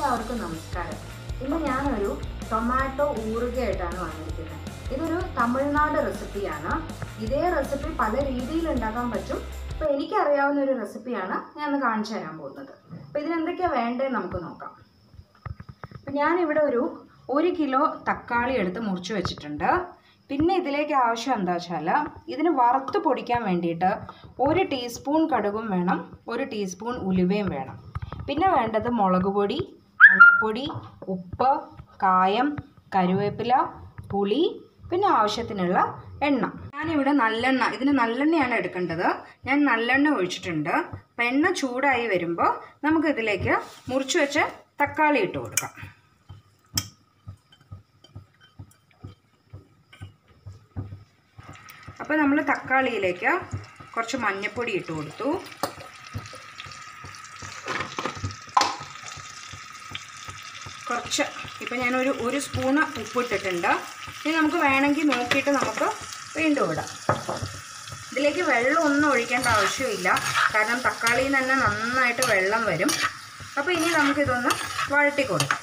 എല്ലാവർക്കും നമസ്കാരം ഇന്ന് ഞാനൊരു ടൊമാറ്റോ ഊറുകയായിട്ടാണ് വന്നിരിക്കുന്നത് ഇതൊരു തമിഴ്നാട് റെസിപ്പിയാണ് ഇതേ റെസിപ്പി പല രീതിയിൽ ഉണ്ടാക്കാൻ പറ്റും അപ്പോൾ എനിക്കറിയാവുന്ന ഒരു റെസിപ്പിയാണ് ഞാൻ ഇന്ന് കാണിച്ചു തരാൻ പോകുന്നത് അപ്പോൾ ഇതിനെന്തൊക്കെയാണ് വേണ്ടതെന്ന് നമുക്ക് നോക്കാം അപ്പം ഞാനിവിടെ ഒരു ഒരു കിലോ തക്കാളി എടുത്ത് മുറിച്ച് വെച്ചിട്ടുണ്ട് പിന്നെ ഇതിലേക്ക് ആവശ്യം എന്താ വെച്ചാൽ ഇതിന് വറുത്ത് പൊടിക്കാൻ വേണ്ടിയിട്ട് ഒരു ടീസ്പൂൺ കടുകും വേണം ഒരു ടീസ്പൂൺ ഉലുവയും വേണം പിന്നെ വേണ്ടത് മുളക് പൊടി മഞ്ഞൾപ്പൊടി ഉപ്പ് കായം കരുവേപ്പില പുളി പിന്നെ ആവശ്യത്തിനുള്ള എണ്ണ ഞാനിവിടെ നല്ലെണ്ണ ഇതിന് നല്ലെണ്ണയാണ് എടുക്കേണ്ടത് ഞാൻ നല്ലെണ്ണ ഒഴിച്ചിട്ടുണ്ട് അപ്പം എണ്ണ ചൂടായി വരുമ്പോൾ നമുക്ക് ഇതിലേക്ക് മുറിച്ച് വെച്ച് തക്കാളി ഇട്ട് കൊടുക്കാം അപ്പോൾ നമ്മൾ തക്കാളിയിലേക്ക് കുറച്ച് മഞ്ഞൾപ്പൊടി ഇട്ട് കൊടുത്തു കുറച്ച് ഇപ്പം ഞാനൊരു ഒരു സ്പൂണ് ഉപ്പിട്ടിട്ടുണ്ട് ഇനി നമുക്ക് വേണമെങ്കിൽ നോക്കിയിട്ട് നമുക്ക് വീണ്ടും ഇടാം ഇതിലേക്ക് വെള്ളം ഒന്നും ഒഴിക്കേണ്ട ആവശ്യമില്ല കാരണം തക്കാളിയിൽ നിന്ന് തന്നെ നന്നായിട്ട് വെള്ളം വരും അപ്പോൾ ഇനി നമുക്കിതൊന്ന് വഴട്ടി കൊടുക്കാം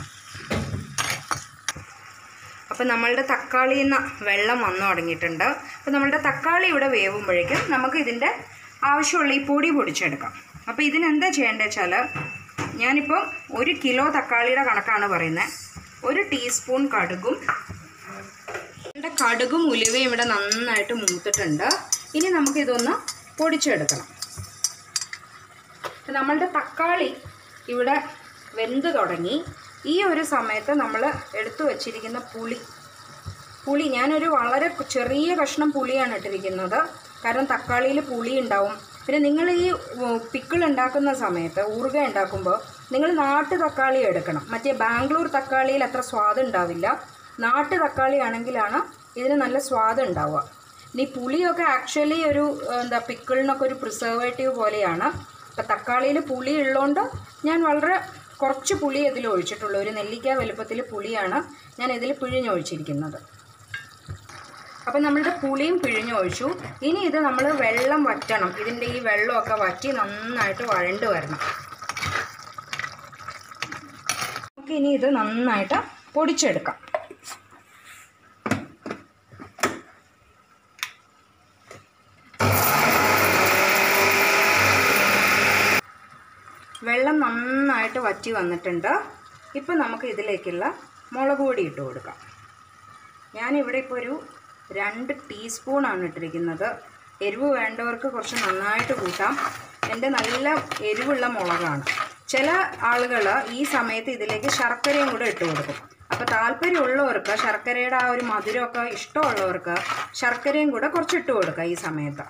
അപ്പോൾ നമ്മളുടെ തക്കാളിയിൽ നിന്ന് വെള്ളം വന്നു തുടങ്ങിയിട്ടുണ്ട് അപ്പോൾ നമ്മളുടെ തക്കാളി ഇവിടെ വേവുമ്പോഴേക്കും നമുക്ക് ഇതിൻ്റെ ആവശ്യമുള്ള ഈ പൊടി പൊടിച്ചെടുക്കാം അപ്പോൾ ഇതിനെന്താ ചെയ്യേണ്ടത് വെച്ചാൽ ഞാനിപ്പോൾ ഒരു കിലോ തക്കാളിയുടെ കണക്കാണ് പറയുന്നത് ഒരു ടീസ്പൂൺ കടുകും ഇവിടെ കടുകും ഉലുവയും ഇവിടെ നന്നായിട്ട് മൂത്തിട്ടുണ്ട് ഇനി നമുക്കിതൊന്ന് പൊടിച്ചെടുക്കണം അപ്പോൾ നമ്മളുടെ തക്കാളി ഇവിടെ വെന്ത് തുടങ്ങി ഈ ഒരു സമയത്ത് നമ്മൾ എടുത്തു വച്ചിരിക്കുന്ന പുളി പുളി ഞാനൊരു വളരെ ചെറിയ കഷ്ണം പുളിയാണ് ഇട്ടിരിക്കുന്നത് കാരണം തക്കാളിയിൽ പുളി ഉണ്ടാവും പിന്നെ നിങ്ങൾ ഈ പിക്കിൾ ഉണ്ടാക്കുന്ന സമയത്ത് ഊറുക ഉണ്ടാക്കുമ്പോൾ നിങ്ങൾ നാട്ടു തക്കാളി എടുക്കണം മറ്റേ ബാംഗ്ലൂർ തക്കാളിയിൽ അത്ര സ്വാദ് ഉണ്ടാവില്ല നാട്ടു തക്കാളി ആണെങ്കിലാണ് ഇതിന് നല്ല സ്വാദ് ഉണ്ടാവുക ഇനി പുളിയൊക്കെ ആക്ച്വലി ഒരു എന്താ പിക്കിളിനൊക്കെ ഒരു പ്രിസർവേറ്റീവ് പോലെയാണ് അപ്പം തക്കാളിയിൽ പുളി ഉള്ളതുകൊണ്ട് ഞാൻ വളരെ കുറച്ച് പുളി ഇതിൽ ഒഴിച്ചിട്ടുള്ളൂ ഒരു നെല്ലിക്ക വലുപ്പത്തിൽ പുളിയാണ് ഞാൻ ഇതിൽ പിഴിഞ്ഞൊഴിച്ചിരിക്കുന്നത് അപ്പം നമ്മളുടെ പുളിയും പിഴിഞ്ഞൊഴിച്ചു ഇനി ഇത് നമ്മൾ വെള്ളം വറ്റണം ഇതിൻ്റെ ഈ വെള്ളമൊക്കെ വറ്റി നന്നായിട്ട് വഴണ്ട് വരണം നമുക്ക് ഇനി ഇത് നന്നായിട്ട് പൊടിച്ചെടുക്കാം വെള്ളം നന്നായിട്ട് വറ്റി വന്നിട്ടുണ്ട് ഇപ്പം നമുക്ക് ഇതിലേക്കുള്ള മുളക് പൊടി ഇട്ട് കൊടുക്കാം ഞാനിവിടെ ഇപ്പോൾ ഒരു രണ്ട് ടീസ്പൂണാണ് ഇട്ടിരിക്കുന്നത് എരിവ് വേണ്ടവർക്ക് കുറച്ച് നന്നായിട്ട് കൂട്ടാം എൻ്റെ നല്ല എരിവുള്ള മുളകാണ് ചില ആളുകൾ ഈ സമയത്ത് ഇതിലേക്ക് ശർക്കരയും കൂടെ ഇട്ട് കൊടുക്കും അപ്പോൾ താല്പര്യമുള്ളവർക്ക് ശർക്കരയുടെ ആ ഒരു മധുരമൊക്കെ ഇഷ്ടമുള്ളവർക്ക് ശർക്കരയും കൂടെ കുറച്ച് ഇട്ട് കൊടുക്കുക ഈ സമയത്ത്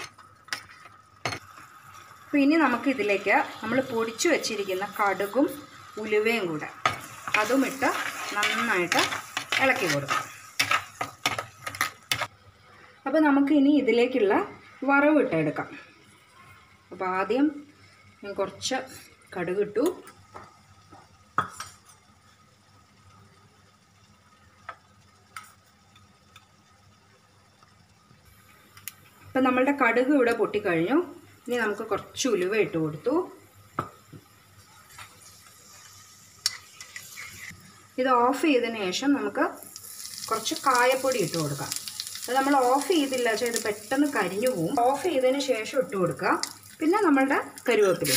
അപ്പോൾ ഇനി നമുക്ക് ഇതിലേക്ക് നമ്മൾ പൊടിച്ചു വെച്ചിരിക്കുന്ന കടുകും ഉലുവയും കൂടെ അതും ഇട്ട് നന്നായിട്ട് ഇളക്കി കൊടുക്കാം അപ്പോൾ നമുക്ക് ഇനി ഇതിലേക്കുള്ള വറവ് ഇട്ടെടുക്കാം അപ്പോൾ ആദ്യം ഞാൻ കുറച്ച് കടുക് ഇട്ടു അപ്പം നമ്മളുടെ കടുക് ഇവിടെ പൊട്ടിക്കഴിഞ്ഞു ഇനി നമുക്ക് കുറച്ച് ഉലുവ ഇട്ട് കൊടുത്തു ഇത് ഓഫ് ചെയ്തതിന് ശേഷം നമുക്ക് കുറച്ച് കായപ്പൊടി ഇട്ട് കൊടുക്കാം അത് നമ്മൾ ഓഫ് ചെയ്തില്ല വെച്ചാൽ ഇത് പെട്ടെന്ന് കരിഞ്ഞു പോവും ഓഫ് ചെയ്തതിന് ശേഷം ഇട്ട് കൊടുക്കുക പിന്നെ നമ്മളുടെ കരുവേപ്പില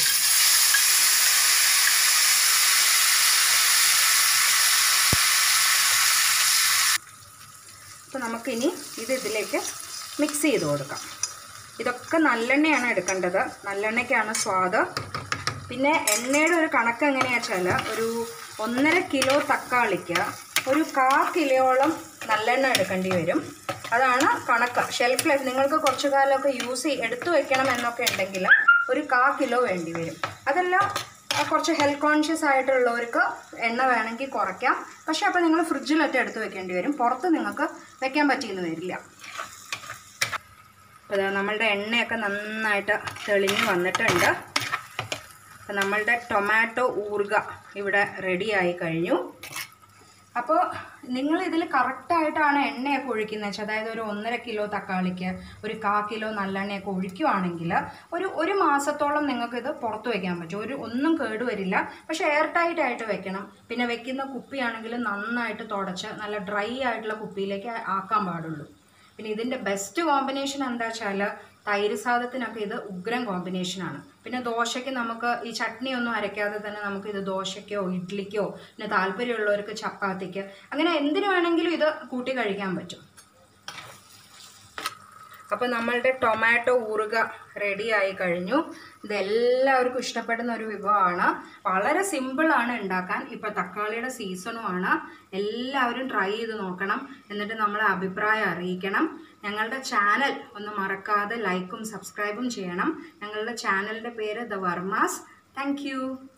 അപ്പോൾ നമുക്കിനി ഇത് ഇതിലേക്ക് മിക്സ് ചെയ്ത് കൊടുക്കാം ഇതൊക്കെ നല്ലെണ്ണയാണ് എടുക്കേണ്ടത് നല്ലെണ്ണയ്ക്കാണ് സ്വാദ് പിന്നെ എണ്ണയുടെ ഒരു കണക്ക് എങ്ങനെയാണെന്ന് വെച്ചാൽ ഒരു ഒന്നര കിലോ തക്കാളിക്ക് ഒരു കാ കിലോളം നല്ലെണ്ണ എടുക്കേണ്ടി വരും അതാണ് കണക്ക് ഷെൽഫ് ലൈഫ് നിങ്ങൾക്ക് കുറച്ചു കാലമൊക്കെ യൂസ് ചെയ്ത് എടുത്തു വെക്കണം എന്നൊക്കെ ഉണ്ടെങ്കിൽ ഒരു കാ കിലോ വേണ്ടി വരും അതെല്ലാം കുറച്ച് ഹെൽത്ത് കോൺഷ്യസ് ആയിട്ടുള്ളവർക്ക് എണ്ണ വേണമെങ്കിൽ കുറയ്ക്കാം പക്ഷേ അപ്പോൾ നിങ്ങൾ ഫ്രിഡ്ജിലൊക്കെ എടുത്ത് വെക്കേണ്ടി വരും പുറത്ത് നിങ്ങൾക്ക് വെക്കാൻ പറ്റിയെന്ന് വരില്ല അപ്പോൾ നമ്മളുടെ എണ്ണയൊക്കെ നന്നായിട്ട് തെളിഞ്ഞ് വന്നിട്ടുണ്ട് അപ്പോൾ നമ്മളുടെ ടൊമാറ്റോ ഊർഗ ഇവിടെ റെഡിയായി കഴിഞ്ഞു അപ്പോൾ നിങ്ങൾ ഇതിൽ കറക്റ്റായിട്ടാണ് എണ്ണയൊക്കെ ഒഴിക്കുന്നത് വെച്ചാൽ അതായത് ഒരു ഒന്നര കിലോ തക്കാളിക്ക് ഒരു കാ കിലോ നല്ലെണ്ണയൊക്കെ ഒഴിക്കുവാണെങ്കിൽ ഒരു ഒരു മാസത്തോളം നിങ്ങൾക്ക് ഇത് പുറത്ത് വെക്കാൻ പറ്റും ഒരു ഒന്നും കേടുവരില്ല പക്ഷേ എയർ ടൈറ്റ് ആയിട്ട് വെക്കണം പിന്നെ വെക്കുന്ന കുപ്പിയാണെങ്കിൽ നന്നായിട്ട് തുടച്ച് നല്ല ഡ്രൈ ആയിട്ടുള്ള കുപ്പിയിലേക്ക് ആക്കാൻ പാടുള്ളൂ പിന്നെ ഇതിൻ്റെ ബെസ്റ്റ് കോമ്പിനേഷൻ എന്താ വെച്ചാൽ തൈര് സാദത്തിനൊക്കെ ഇത് ഉഗ്രം കോമ്പിനേഷനാണ് പിന്നെ ദോശയ്ക്ക് നമുക്ക് ഈ ചട്നി ഒന്നും അരയ്ക്കാതെ തന്നെ നമുക്ക് ഇത് ദോശയ്ക്കോ ഇഡ്ഡലിക്കോ പിന്നെ താല്പര്യമുള്ളവർക്ക് ചപ്പാത്തിക്ക് അങ്ങനെ എന്തിനു വേണമെങ്കിലും ഇത് കൂട്ടി കഴിക്കാൻ പറ്റും അപ്പോൾ നമ്മളുടെ ടൊമാറ്റോ ഊറുക റെഡി ആയി കഴിഞ്ഞു ഇതെല്ലാവർക്കും ഇഷ്ടപ്പെടുന്ന ഒരു വിഭവമാണ് വളരെ സിമ്പിളാണ് ഉണ്ടാക്കാൻ ഇപ്പോൾ തക്കാളിയുടെ സീസണുമാണ് എല്ലാവരും ട്രൈ ചെയ്ത് നോക്കണം എന്നിട്ട് നമ്മളെ അഭിപ്രായം അറിയിക്കണം ഞങ്ങളുടെ ചാനൽ ഒന്ന് മറക്കാതെ ലൈക്കും സബ്സ്ക്രൈബും ചെയ്യണം ഞങ്ങളുടെ ചാനലിൻ്റെ പേര് ദ വർമാസ് താങ്ക്